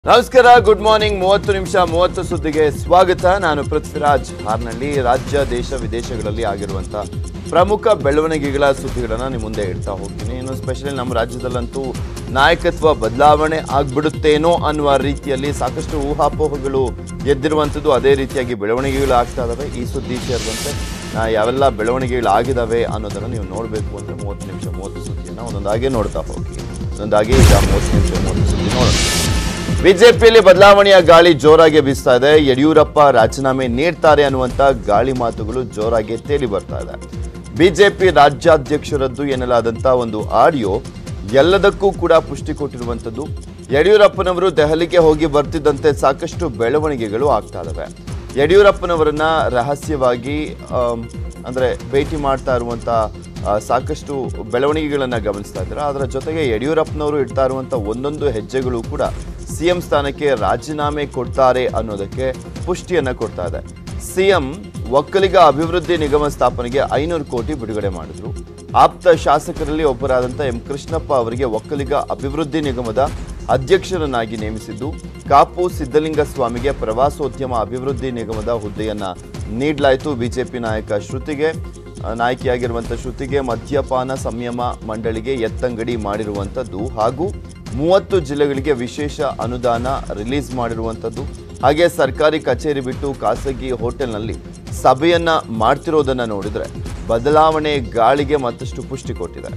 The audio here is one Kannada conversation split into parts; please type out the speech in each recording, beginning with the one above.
ನಮಸ್ಕಾರ ಗುಡ್ ಮಾರ್ನಿಂಗ್ ಮೂವತ್ತು ನಿಮಿಷ ಮೂವತ್ತು ಸುದ್ದಿಗೆ ಸ್ವಾಗತ ನಾನು ಪೃಥ್ವಿರಾಜ್ ಹಾರ್ನಳ್ಳಿ ರಾಜ್ಯ ದೇಶ ವಿದೇಶಗಳಲ್ಲಿ ಆಗಿರುವಂಥ ಪ್ರಮುಖ ಬೆಳವಣಿಗೆಗಳ ಸುದ್ದಿಗಳನ್ನು ನಿಮ್ಮ ಮುಂದೆ ಇಡ್ತಾ ಹೋಗ್ತೀನಿ ಇನ್ನು ಸ್ಪೆಷಲಿ ನಮ್ಮ ರಾಜ್ಯದಲ್ಲಂತೂ ನಾಯಕತ್ವ ಬದಲಾವಣೆ ಆಗ್ಬಿಡುತ್ತೇನೋ ಅನ್ನುವ ರೀತಿಯಲ್ಲಿ ಸಾಕಷ್ಟು ಊಹಾಪೋಹಗಳು ಎದ್ದಿರುವಂಥದ್ದು ಅದೇ ರೀತಿಯಾಗಿ ಬೆಳವಣಿಗೆಗಳು ಆಗ್ತಾ ಇದಾವೆ ಈ ಸುದ್ದಿ ಸೇರಿದಂತೆ ಆ, ಯಾವೆಲ್ಲ ಬೆಳವಣಿಗೆಗಳಾಗಿದ್ದಾವೆ ಅನ್ನೋದನ್ನು ನೀವು ನೋಡಬೇಕು ಅಂದರೆ ಮೂವತ್ತು ನಿಮಿಷ ಮೂವತ್ತು ಸುದ್ದಿಯನ್ನು ಒಂದೊಂದಾಗಿ ನೋಡ್ತಾ ಹೋಗಿ ಒಂದೊಂದಾಗಿ ಈಗ ಮೂವತ್ತು ನಿಮಿಷ ಮೂವತ್ತು ಸುದ್ದಿ ನೋಡೋಣ ಬಿಜೆಪಿಯಲ್ಲಿ ಬದಲಾವಣೆಯ ಗಾಳಿ ಜೋರಾಗಿ ಬೀಸ್ತಾ ಇದೆ ಯಡಿಯೂರಪ್ಪ ರಾಜೀನಾಮೆ ನೀಡ್ತಾರೆ ಅನ್ನುವಂತ ಗಾಳಿ ಮಾತುಗಳು ಜೋರಾಗಿ ತೇಲಿ ಬರ್ತಾ ಇದೆ ಬಿಜೆಪಿ ರಾಜ್ಯಾಧ್ಯಕ್ಷರದ್ದು ಎನ್ನಲಾದಂತ ಒಂದು ಆಡಿಯೋ ಎಲ್ಲದಕ್ಕೂ ಕೂಡ ಪುಷ್ಟಿ ಕೊಟ್ಟಿರುವಂಥದ್ದು ಯಡಿಯೂರಪ್ಪನವರು ದೆಹಲಿಗೆ ಹೋಗಿ ಬರ್ತಿದ್ದಂತೆ ಸಾಕಷ್ಟು ಬೆಳವಣಿಗೆಗಳು ಆಗ್ತಾ ಇದಾವೆ ಯಡಿಯೂರಪ್ಪನವರನ್ನ ರಹಸ್ಯವಾಗಿ ಆಮ್, ಅಂದ್ರೆ ಭೇಟಿ ಮಾಡ್ತಾ ಇರುವಂತ ಆ, ಸಾಕಷ್ಟು ಬೆಳವಣಿಗೆಗಳನ್ನ ಗಮನಿಸ್ತಾ ಇದ್ದಾರೆ ಅದರ ಜೊತೆಗೆ ಯಡಿಯೂರಪ್ಪನವರು ಇಡ್ತಾ ಇರುವಂತ ಒಂದೊಂದು ಹೆಜ್ಜೆಗಳು ಕೂಡ ಸಿಎಂ ಸ್ಥಾನಕ್ಕೆ ರಾಜೀನಾಮೆ ಕೊಡ್ತಾರೆ ಅನ್ನೋದಕ್ಕೆ ಪುಷ್ಟಿಯನ್ನ ಕೊಡ್ತಾ ಇದೆ ಸಿಎಂ ಒಕ್ಕಲಿಗ ಅಭಿವೃದ್ಧಿ ನಿಗಮ ಸ್ಥಾಪನೆಗೆ ಐನೂರು ಕೋಟಿ ಬಿಡುಗಡೆ ಮಾಡಿದ್ರು ಆಪ್ತ ಶಾಸಕರಲ್ಲಿ ಒಬ್ಬರಾದಂಥ ಎಂ ಕೃಷ್ಣಪ್ಪ ಅವರಿಗೆ ಒಕ್ಕಲಿಗ ಅಭಿವೃದ್ಧಿ ನಿಗಮದ ಅಧ್ಯಕ್ಷರನ್ನಾಗಿ ನೇಮಿಸಿದ್ದು ಕಾಪು ಸಿದ್ದಲಿಂಗ ಸ್ವಾಮಿಗೆ ಪ್ರವಾಸೋದ್ಯಮ ಅಭಿವೃದ್ಧಿ ನಿಗಮದ ಹುದ್ದೆಯನ್ನ ನೀಡಲಾಯಿತು ಬಿಜೆಪಿ ನಾಯಕ ಶ್ರುತಿಗೆ ಆ, ನಾಯಕಿಯಾಗಿರುವಂಥ ಶ್ರುತಿಗೆ ಮದ್ಯಪಾನ ಸಂಯಮ ಮಂಡಳಿಗೆ ಎತ್ತಂಗಡಿ ಮಾಡಿರುವಂಥದ್ದು ಹಾಗೂ ಮೂವತ್ತು ಜಿಲ್ಲೆಗಳಿಗೆ ವಿಶೇಷ ಅನುದಾನ ರಿಲೀಸ್ ಮಾಡಿರುವಂಥದ್ದು ಹಾಗೆ ಸರ್ಕಾರಿ ಕಚೇರಿ ಬಿಟ್ಟು ಖಾಸಗಿ ಹೋಟೆಲ್ನಲ್ಲಿ ಸಭೆಯನ್ನ ಮಾಡ್ತಿರೋದನ್ನ ನೋಡಿದ್ರೆ ಬದಲಾವಣೆ ಗಾಳಿಗೆ ಮತ್ತಷ್ಟು ಪುಷ್ಟಿ ಕೊಟ್ಟಿದೆ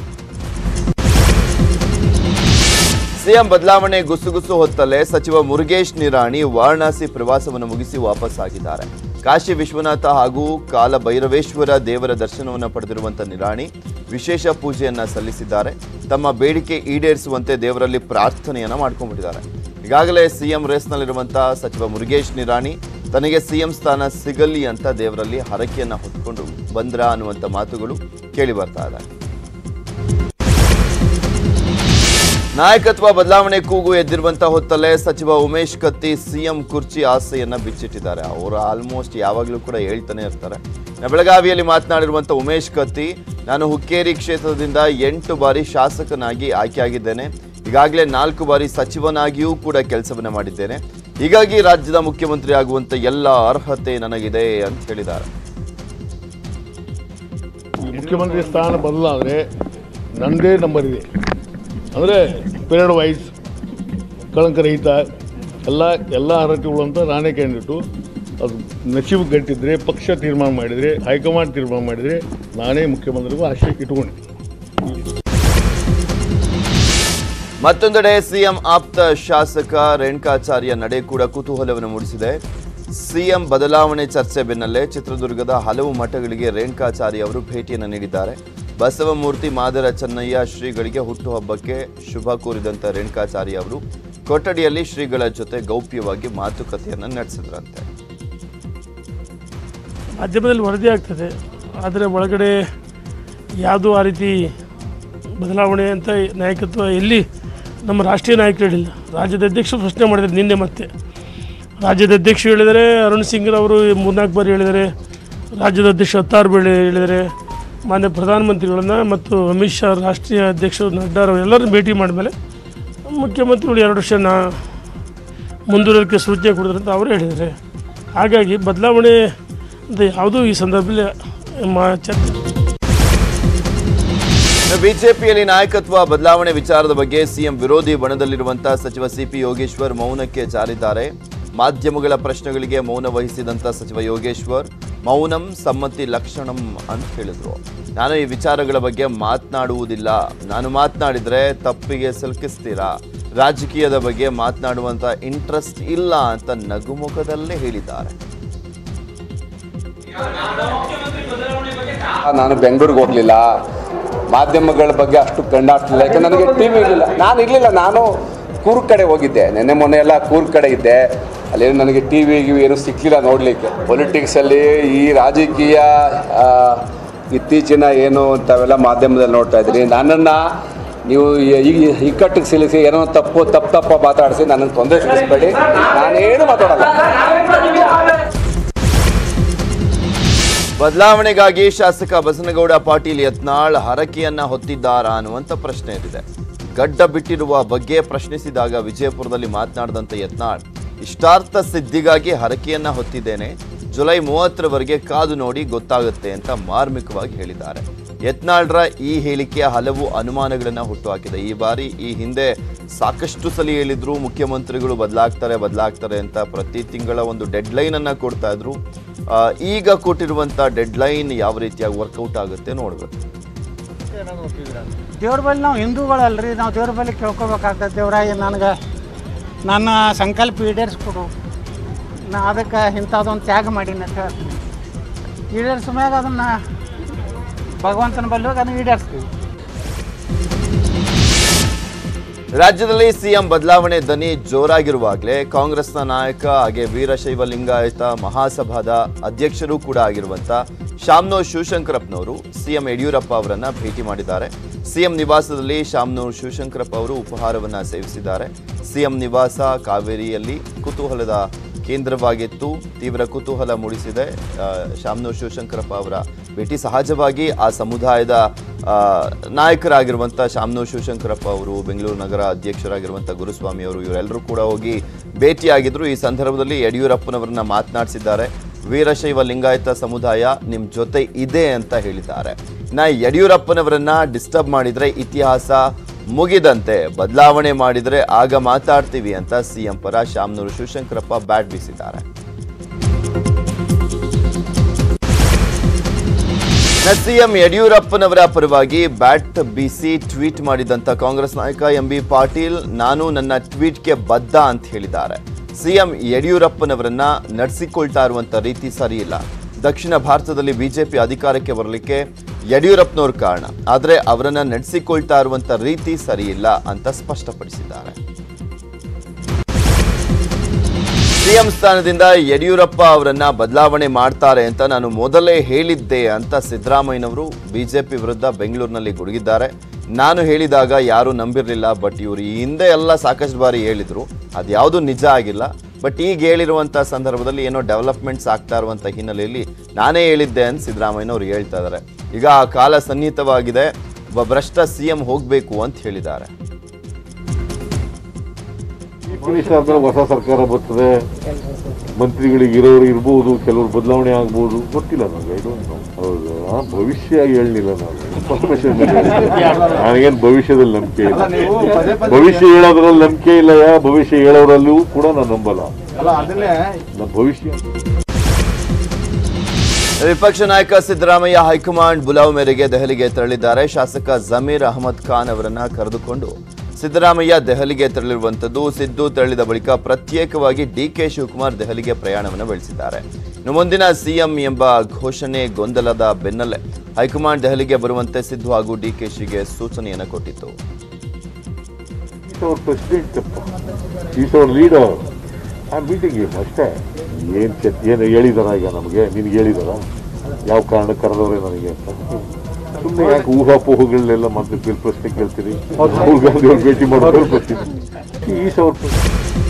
ಸಿಎಂ ಬದಲಾವಣೆ ಗುಸುಗುಸು ಹೊತ್ತಲ್ಲೇ ಸಚಿವ ಮುರುಗೇಶ್ ನಿರಾಣಿ ವಾರಣಾಸಿ ಪ್ರವಾಸವನ್ನು ಮುಗಿಸಿ ವಾಪಸ್ ಆಗಿದ್ದಾರೆ ಕಾಶಿ ವಿಶ್ವನಾಥ ಹಾಗೂ ಕಾಲಭೈರವೇಶ್ವರ ದೇವರ ದರ್ಶನವನ್ನು ಪಡೆದಿರುವಂತ ನಿರಾಣಿ ವಿಶೇಷ ಪೂಜೆಯನ್ನ ಸಲ್ಲಿಸಿದ್ದಾರೆ ತಮ್ಮ ಬೇಡಿಕೆ ಈಡೇರಿಸುವಂತೆ ದೇವರಲ್ಲಿ ಪ್ರಾರ್ಥನೆಯನ್ನ ಮಾಡ್ಕೊಂಡ್ಬಿಟ್ಟಿದ್ದಾರೆ ಈಗಾಗಲೇ ಸಿಎಂ ರೇಸ್ನಲ್ಲಿರುವಂತಹ ಸಚಿವ ಮುರುಗೇಶ್ ನಿರಾಣಿ ತನಗೆ ಸಿಎಂ ಸ್ಥಾನ ಸಿಗಲಿ ಅಂತ ದೇವರಲ್ಲಿ ಹರಕೆಯನ್ನ ಹೊತ್ಕೊಂಡು ಬಂದ್ರ ಅನ್ನುವಂಥ ಮಾತುಗಳು ಕೇಳಿ ಬರ್ತಾ ಇದೆ ನಾಯಕತ್ವ ಬದಲಾವಣೆ ಕೂಗು ಎದ್ದಿರುವಂತ ಹೊತ್ತಲ್ಲೇ ಸಚಿವ ಉಮೇಶ್ ಕತ್ತಿ ಸಿಎಂ ಕುರ್ಚಿ ಆಸೆಯನ್ನ ಬಿಚ್ಚಿಟ್ಟಿದ್ದಾರೆ ಅವರು ಆಲ್ಮೋಸ್ಟ್ ಯಾವಾಗಲೂ ಕೂಡ ಹೇಳ್ತಾನೆ ಇರ್ತಾರೆ ಬೆಳಗಾವಿಯಲ್ಲಿ ಮಾತನಾಡಿರುವಂತ ಉಮೇಶ್ ಕತ್ತಿ ನಾನು ಹುಕ್ಕೇರಿ ಕ್ಷೇತ್ರದಿಂದ ಎಂಟು ಬಾರಿ ಶಾಸಕನಾಗಿ ಆಯ್ಕೆಯಾಗಿದ್ದೇನೆ ಈಗಾಗಲೇ ನಾಲ್ಕು ಬಾರಿ ಸಚಿವನಾಗಿಯೂ ಕೂಡ ಕೆಲಸವನ್ನ ಮಾಡಿದ್ದೇನೆ ಹೀಗಾಗಿ ರಾಜ್ಯದ ಮುಖ್ಯಮಂತ್ರಿ ಆಗುವಂತ ಎಲ್ಲ ಅರ್ಹತೆ ನನಗಿದೆ ಅಂತ ಹೇಳಿದ್ದಾರೆ ಈ ಮುಖ್ಯಮಂತ್ರಿ ಸ್ಥಾನ ಬದಲಾದರೆ ನನ್ನದೇ ನಂಬರ್ ಇದೆ ಅಂದರೆ ಪೀರಿಯಡ್ ವೈಸ್ ಕಳಂಕರಹಿತ ಎಲ್ಲ ಎಲ್ಲ ಅರ್ಹತೆಗಳು ಅಂತ ನಾನೇ ಕ್ಯಾಂಡಿಡೇಟು ಅದು ನಸೀಬು ಗಟ್ಟಿದ್ರೆ ಪಕ್ಷ ತೀರ್ಮಾನ ಮಾಡಿದರೆ ಹೈಕಮಾಂಡ್ ತೀರ್ಮಾನ ಮಾಡಿದರೆ ನಾನೇ ಮುಖ್ಯಮಂತ್ರಿಗೂ ಆಶೆ ಇಟ್ಕೊಂಡಿದ್ದೀನಿ ಮತ್ತೊಂದೆಡೆ ಸಿಎಂ ಆಪ್ತ ಶಾಸಕ ರೇಣುಕಾಚಾರ್ಯ ನಡೆ ಕೂಡ ಕುತೂಹಲವನ್ನು ಮೂಡಿಸಿದೆ ಸಿಎಂ ಬದಲಾವಣೆ ಚರ್ಚೆ ಬೆನ್ನಲ್ಲೇ ಚಿತ್ರದುರ್ಗದ ಹಲವು ಮಠಗಳಿಗೆ ರೇಣುಕಾಚಾರ್ಯ ಅವರು ಭೇಟಿಯನ್ನು ನೀಡಿದ್ದಾರೆ ಬಸವಮೂರ್ತಿ ಮಾದರ ಚೆನ್ನಯ್ಯ ಶ್ರೀಗಳಿಗೆ ಹುಟ್ಟುಹಬ್ಬಕ್ಕೆ ಶುಭ ಕೋರಿದಂತ ರೇಣುಕಾಚಾರ್ಯ ಅವರು ಕೊಠಡಿಯಲ್ಲಿ ಶ್ರೀಗಳ ಜೊತೆ ಗೌಪ್ಯವಾಗಿ ಮಾತುಕತೆಯನ್ನು ನಡೆಸಿದ್ರಂತೆ ಮಾಧ್ಯಮದಲ್ಲಿ ವರದಿ ಆಗ್ತದೆ ಆದರೆ ಒಳಗಡೆ ಯಾವುದೂ ಆ ರೀತಿ ಬದಲಾವಣೆ ಅಂತ ನಾಯಕತ್ವ ಎಲ್ಲಿ ನಮ್ಮ ರಾಷ್ಟ್ರೀಯ ನಾಯಕರು ಹೇಳಿಲ್ಲ ರಾಜ್ಯದ ಅಧ್ಯಕ್ಷರು ಪ್ರಶ್ನೆ ಮಾಡಿದ್ದಾರೆ ನಿನ್ನೆ ಮತ್ತೆ ರಾಜ್ಯದ ಅಧ್ಯಕ್ಷರು ಹೇಳಿದರೆ ಅರುಣ್ ಸಿಂಗ್ರವರು ಮೂರ್ನಾಲ್ಕು ಬಾರಿ ಹೇಳಿದ್ದಾರೆ ರಾಜ್ಯದ ಅಧ್ಯಕ್ಷ ಹತ್ತಾರು ಬಾರಿ ಹೇಳಿದ್ದಾರೆ ಮಾನ್ಯ ಪ್ರಧಾನಮಂತ್ರಿಗಳನ್ನ ಮತ್ತು ಅಮಿತ್ ಶಾ ರಾಷ್ಟ್ರೀಯ ಅಧ್ಯಕ್ಷರು ನಡ್ಡಾರವರು ಎಲ್ಲರನ್ನು ಭೇಟಿ ಮಾಡಿದ್ಮೇಲೆ ಮುಖ್ಯಮಂತ್ರಿಗಳು ಎರಡು ವರ್ಷ ನಾ ಮುಂದುವರಿಯೋಕ್ಕೆ ಸೂಚನೆ ಕೊಡಿದ್ರು ಅಂತ ಅವರು ಹೇಳಿದ್ದಾರೆ ಹಾಗಾಗಿ ಬದಲಾವಣೆ ಅಂತ ಯಾವುದೂ ಈ ಸಂದರ್ಭದಲ್ಲಿ ಮಾ ಚರ್ಚೆ ಬಿಜೆಪಿಯಲ್ಲಿ ನಾಯಕತ್ವ ಬದಲಾವಣೆ ವಿಚಾರದ ಬಗ್ಗೆ ಸಿಎಂ ವಿರೋಧಿ ಬಣದಲ್ಲಿರುವಂತಹ ಸಚಿವ ಸಿಪಿ ಯೋಗೇಶ್ವರ್ ಮೌನಕ್ಕೆ ಜಾರಿದ್ದಾರೆ ಮಾಧ್ಯಮಗಳ ಪ್ರಶ್ನೆಗಳಿಗೆ ಮೌನ ವಹಿಸಿದಂತ ಸಚಿವ ಯೋಗೇಶ್ವರ್ ಮೌನಂ ಸಮ್ಮತಿ ಲಕ್ಷಣಂ ಅಂತ ಹೇಳಿದ್ರು ನಾನು ಈ ವಿಚಾರಗಳ ಬಗ್ಗೆ ಮಾತನಾಡುವುದಿಲ್ಲ ನಾನು ಮಾತನಾಡಿದ್ರೆ ತಪ್ಪಿಗೆ ಸಿಲುಕಿಸ್ತೀರಾ ರಾಜಕೀಯದ ಬಗ್ಗೆ ಮಾತನಾಡುವಂತ ಇಂಟ್ರೆಸ್ಟ್ ಇಲ್ಲ ಅಂತ ನಗುಮುಖದಲ್ಲೇ ಹೇಳಿದ್ದಾರೆ ನಾನು ಬೆಂಗಳೂರಿಗೆ ಹೋಗಲಿಲ್ಲ ಮಾಧ್ಯಮಗಳ ಬಗ್ಗೆ ಅಷ್ಟು ಕಂಡಾಡ್ತಿಲ್ಲ ಯಾಕಂದ್ರೆ ನನಗೆ ಟಿ ವಿ ಇರಲಿಲ್ಲ ನಾನು ಇರಲಿಲ್ಲ ನಾನು ಕೂರ್ಗ್ ಕಡೆ ಹೋಗಿದ್ದೆ ನೆನ್ನೆ ಮೊನ್ನೆ ಎಲ್ಲ ಕೂರ್ಗ್ ಕಡೆ ಇದ್ದೆ ಅಲ್ಲಿ ನನಗೆ ಟಿ ವಿ ಗಿವಿ ಏನು ಸಿಕ್ಕಲಿಲ್ಲ ನೋಡಲಿಕ್ಕೆ ಪೊಲಿಟಿಕ್ಸಲ್ಲಿ ಈ ರಾಜಕೀಯ ಆ, ಇತ್ತೀಚಿನ ಏನು ಅಂತಾವೆಲ್ಲ ಮಾಧ್ಯಮದಲ್ಲಿ ನೋಡ್ತಾ ಇದ್ರಿ ನನ್ನನ್ನು ನೀವು ಈ- ಈ ಇಕ್ಕಟ್ಟಿಗೆ ಸಿಲಿಸಿ ಏನೋ ತಪ್ಪು ತಪ್ಪು ತಪ್ಪ ಮಾತಾಡಿಸಿ ನನಗೆ ತೊಂದರೆ ಸಿಗಿಸ್ಬೇಡಿ ನಾನೇನು ಮಾತಾಡಲ್ಲ ಬದಲಾವಣೆಗಾಗಿ ಶಾಸಕ ಬಸನಗೌಡ ಪಾಟೀಲ್ ಯತ್ನಾಳ್ ಹರಕೆಯನ್ನ ಹೊತ್ತಿದ್ದಾರಾ ಅನ್ನುವಂಥ ಪ್ರಶ್ನೆ ಎದ್ದಿದೆ ಗಡ್ಡ ಬಿಟ್ಟಿರುವ ಬಗ್ಗೆ ಪ್ರಶ್ನಿಸಿದಾಗ ವಿಜಯಪುರದಲ್ಲಿ ಮಾತನಾಡಿದಂತ ಯತ್ನಾಳ್ ಇಷ್ಟಾರ್ಥ ಸಿದ್ಧಿಗಾಗಿ ಹರಕೆಯನ್ನ ಹೊತ್ತಿದ್ದೇನೆ ಜುಲೈ ಮೂವತ್ತರವರೆಗೆ ಕಾದು ನೋಡಿ ಗೊತ್ತಾಗುತ್ತೆ ಅಂತ ಮಾರ್ಮಿಕವಾಗಿ ಹೇಳಿದ್ದಾರೆ ಯತ್ನಾಳ್ರ ಈ ಹೇಳಿಕೆ ಹಲವು ಅನುಮಾನಗಳನ್ನ ಹುಟ್ಟುಹಾಕಿದೆ ಈ ಬಾರಿ ಈ ಹಿಂದೆ ಸಾಕಷ್ಟು ಸಲ ಹೇಳಿದ್ರು ಮುಖ್ಯಮಂತ್ರಿಗಳು ಬದಲಾಗ್ತಾರೆ ಬದಲಾಗ್ತಾರೆ ಅಂತ ಪ್ರತಿ ತಿಂಗಳ ಒಂದು ಡೆಡ್ ಲೈನ್ ಅನ್ನ ಕೊಡ್ತಾ ಇದ್ರು ಆ, ಈಗ ಕೊಟ್ಟಿರುವಂತ ಡೆಡ್ ಲೈನ್ ಯಾವ ರೀತಿಯಾಗಿ ವರ್ಕೌಟ್ ಆಗುತ್ತೆ ನೋಡ್ಬೇಕು ದೇವ್ರ ಬಳಿ ನಾವು ಹಿಂದೂಗಳಲ್ರಿ ನಾವು ದೇವ್ರ ಬಳಿ ಕೇಳ್ಕೊಬೇಕಾಗ್ತದೆ ದೇವ್ರಾಯ ನನಗೆ ನನ್ನ ಸಂಕಲ್ಪ ಈಡೇರಿಸ್ಕೊಡು ನಾ ಅದಕ್ಕೆ ಇಂಥದ್ದೊಂದು ತ್ಯಾಗ ಮಾಡೀನಿ ಅಂತ ಹೇಳ್ತೀನಿ ಈಡೇರಿಸ ಮ್ಯಾಗ ಅದನ್ನು ಭಗವಂತನ ಬಳಿ ಹೋಗಿ ಅದನ್ನು ಈಡೇರಿಸ್ತೀವಿ ರಾಜ್ಯದಲ್ಲಿ ಸಿಎಂ ಬದಲಾವಣೆ ದನಿ ಜೋರಾಗಿರುವಾಗಲೇ ಕಾಂಗ್ರೆಸ್ನ ನಾಯಕ ಹಾಗೆ ವೀರಶೈವ ಲಿಂಗಾಯತ ಮಹಾಸಭಾದ ಅಧ್ಯಕ್ಷರು ಕೂಡ ಆಗಿರುವಂತ ಶಾಮ್ನೂರ್ ಶಿವಶಂಕರಪ್ಪನವರು ಸಿಎಂ ಯಡಿಯೂರಪ್ಪ ಅವರನ್ನ ಭೇಟಿ ಮಾಡಿದ್ದಾರೆ ಸಿಎಂ ನಿವಾಸದಲ್ಲಿ ಶಾಮ್ನೂರ್ ಶಿವಶಂಕರಪ್ಪ ಅವರು ಉಪಹಾರವನ್ನ ಸೇವಿಸಿದ್ದಾರೆ ಸಿಎಂ ನಿವಾಸ ಕಾವೇರಿಯಲ್ಲಿ ಕುತೂಹಲದ ಕೇಂದ್ರವಾಗಿತ್ತು ತೀವ್ರ ಕುತೂಹಲ ಮೂಡಿಸಿದೆ ಆ, ಶಾಮ್ನೂರ್ ಶಿವಶಂಕರಪ್ಪ ಅವರ ಭೇಟಿ ಸಹಜವಾಗಿ ಆ ಸಮುದಾಯದ ಆ, ನಾಯಕರಾಗಿರುವಂಥ ಶಾಮ್ನೂರ್ ಶಿವಶಂಕರಪ್ಪ ಅವರು ಬೆಂಗಳೂರು ನಗರ ಅಧ್ಯಕ್ಷರಾಗಿರುವಂಥ ಗುರುಸ್ವಾಮಿ ಅವರು ಇವರೆಲ್ಲರೂ ಕೂಡ ಹೋಗಿ ಭೇಟಿಯಾಗಿದ್ರು ಈ ಸಂದರ್ಭದಲ್ಲಿ ಯಡಿಯೂರಪ್ಪನವರನ್ನ ಮಾತನಾಡಿಸಿದ್ದಾರೆ ವೀರಶೈವ ಲಿಂಗಾಯತ ಸಮುದಾಯ ನಿಮ್ಮ ಜೊತೆ ಇದೆ ಅಂತ ಹೇಳಿದ್ದಾರೆ ನಾ ಯಡಿಯೂರಪ್ಪನವರನ್ನ ಡಿಸ್ಟರ್ಬ್ ಮಾಡಿದ್ರೆ ಇತಿಹಾಸ ಮುಗಿದಂತೆ ಬದಲಾವಣೆ ಮಾಡಿದ್ರೆ ಆಗ ಮಾತಾಡ್ತೀವಿ ಅಂತ ಸಿಎಂ ಪರ ಶಾಮನೂರು ಶಿವಶಂಕರಪ್ಪ ಬ್ಯಾಟ್ ಬೀಸಿದ್ದಾರೆ ಸಿಎಂ ಯಡಿಯೂರಪ್ಪನವರ ಪರವಾಗಿ ಬ್ಯಾಟ್ ಬೀಸಿ ಟ್ವೀಟ್ ಮಾಡಿದಂತ ಕಾಂಗ್ರೆಸ್ ನಾಯಕ ಎಂ ಬಿ ಪಾಟೀಲ್ ನಾನು ನನ್ನ ಟ್ವೀಟ್ಗೆ ಬದ್ಧ ಅಂತ ಹೇಳಿದ್ದಾರೆ ಸಿಎಂ ಯಡಿಯೂರಪ್ಪನವರನ್ನ ನಡೆಸಿಕೊಳ್ತಾ ಇರುವಂತ ರೀತಿ ಸರಿಯಿಲ್ಲ ದಕ್ಷಿಣ ಭಾರತದಲ್ಲಿ ಬಿಜೆಪಿ ಅಧಿಕಾರಕ್ಕೆ ಬರಲಿಕ್ಕೆ ಯಡಿಯೂರಪ್ಪನವ್ರ ಕಾರಣ ಆದರೆ ಅವರನ್ನ ನಡೆಸಿಕೊಳ್ತಾ ಇರುವಂತ ರೀತಿ ಸರಿಯಿಲ್ಲ ಅಂತ ಸ್ಪಷ್ಟಪಡಿಸಿದ್ದಾರೆ ಸಿಎಂ ಸ್ಥಾನದಿಂದ ಯಡಿಯೂರಪ್ಪ ಅವರನ್ನ ಬದಲಾವಣೆ ಮಾಡ್ತಾರೆ ಅಂತ ನಾನು ಮೊದಲೇ ಹೇಳಿದ್ದೆ ಅಂತ ಸಿದ್ದರಾಮಯ್ಯನವರು ಬಿಜೆಪಿ ವಿರುದ್ಧ ಬೆಂಗಳೂರಿನಲ್ಲಿ ಗುಡುಗಿದ್ದಾರೆ ನಾನು ಹೇಳಿದಾಗ ಯಾರೂ ನಂಬಿರಲಿಲ್ಲ ಬಟ್ ಇವರು ಈ ಹಿಂದೆ ಎಲ್ಲ ಸಾಕಷ್ಟು ಬಾರಿ ಹೇಳಿದ್ರು ಅದ್ಯಾವುದು ನಿಜ ಆಗಿಲ್ಲ ಬಟ್ ಈಗ ಹೇಳಿರುವಂಥ ಸಂದರ್ಭದಲ್ಲಿ ಏನೋ ಡೆವಲಪ್ಮೆಂಟ್ಸ್ ಆಗ್ತಾ ಇರುವಂಥ ಹಿನ್ನೆಲೆಯಲ್ಲಿ ನಾನೇ ಹೇಳಿದ್ದೆ ಅಂತ ಸಿದ್ದರಾಮಯ್ಯನವರು ಹೇಳ್ತಾ ಇದ್ದಾರೆ ಈಗ ಆ ಕಾಲ ಸನ್ನಿಹಿತವಾಗಿದೆ ಒಬ್ಬ ಭ್ರಷ್ಟ ಸಿಎಂ ಹೋಗಬೇಕು ಅಂತ ಹೇಳಿದ್ದಾರೆ ಕನಿಷ್ಠ ಆದ್ಮೇಲೆ ಹೊಸ ಸರ್ಕಾರ ಬರ್ತದೆ ಮಂತ್ರಿಗಳಿಗೆ ಇರೋರು ಇರ್ಬೋದು ಕೆಲವರು ಬದಲಾವಣೆ ಆಗ್ಬೋದು ಗೊತ್ತಿಲ್ಲ ನನಗೆ ಐ ಡೋಂಟ್ ನೋ ಹೌದು ಆ ಭವಿಷ್ಯ ಹೇಳಲಿಲ್ಲ ನಾನು ಇನ್ಫಾರ್ಮೇಶನ್ ನನಗೇನು ಭವಿಷ್ಯದಲ್ಲಿ ನಂಬಿಕೆ ಇಲ್ಲ ಭವಿಷ್ಯ ಹೇಳೋದ್ರಲ್ಲಿ ನಂಬಿಕೆ ಇಲ್ಲ ಯಾ ಭವಿಷ್ಯ ಹೇಳೋರಲ್ಲೂ ಕೂಡ ನಾನು ನಂಬಲ್ಲ ನನ್ನ ಭವಿಷ್ಯ ವಿಪಕ್ಷ ನಾಯಕ ಸಿದ್ದರಾಮಯ್ಯ ಹೈಕಮಾಂಡ್ ಬುಲಾವ್ ಮೇರೆಗೆ ದೆಹಲಿಗೆ ತೆರಳಿದ್ದಾರೆ ಶಾಸಕ ಜಮೀರ್ ಅಹಮದ್ ಖಾನ್ ಅವರನ್ನ ಕರೆದುಕೊಂಡು ಸಿದ್ದರಾಮಯ್ಯ ದೆಹಲಿಗೆ ತೆರಳಿರುವಂತದ್ದು ಸಿದ್ದು ತೆರಳಿದ ಬಳಿಕ ಪ್ರತ್ಯೇಕವಾಗಿ ಡಿಕೆ ಶಿವಕುಮಾರ್ ದೆಹಲಿಗೆ ಪ್ರಯಾಣವನ್ನು ಬೆಳೆಸಿದ್ದಾರೆ ಇನ್ನು ಮುಂದಿನ ಸಿಎಂ ಎಂಬ ಘೋಷಣೆ ಗೊಂದಲದ ಬೆನ್ನಲ್ಲೇ ಹೈಕಮಾಂಡ್ ದೆಹಲಿಗೆ ಬರುವಂತೆ ಸಿದ್ದು ಹಾಗೂ ಡಿಕೆಶಿಗೆ ಸೂಚನೆಯನ್ನು ಕೊಟ್ಟಿತ್ತು is our president is our leader I meeting him ಅಷ್ಟೇ ಏನು ಚೆತ್ ಏನು ಹೇಳಿದಾರ ಈಗ ನಮಗೆ ನಿನ್ಗೆ ಹೇಳಿದಾರ ಯಾವ ಕಾರಣಕ್ಕೆ ಕರೆದವ್ರೆ ನನಗೆ ಅಂತ ಸುಮ್ಮನೆ ಯಾಕೆ ಊಹಾಪೋಹಗಳನ್ನೆಲ್ಲ ಮತ್ತೆ ಪ್ರಶ್ನೆ ಕೇಳ್ತೀರಿ ರಾಹುಲ್ ಗಾಂಧಿ ಅವ್ರು ಭೇಟಿ ಮಾಡೋದು ಬರ್ತೀನಿ ಈಸ್ ಅವರ್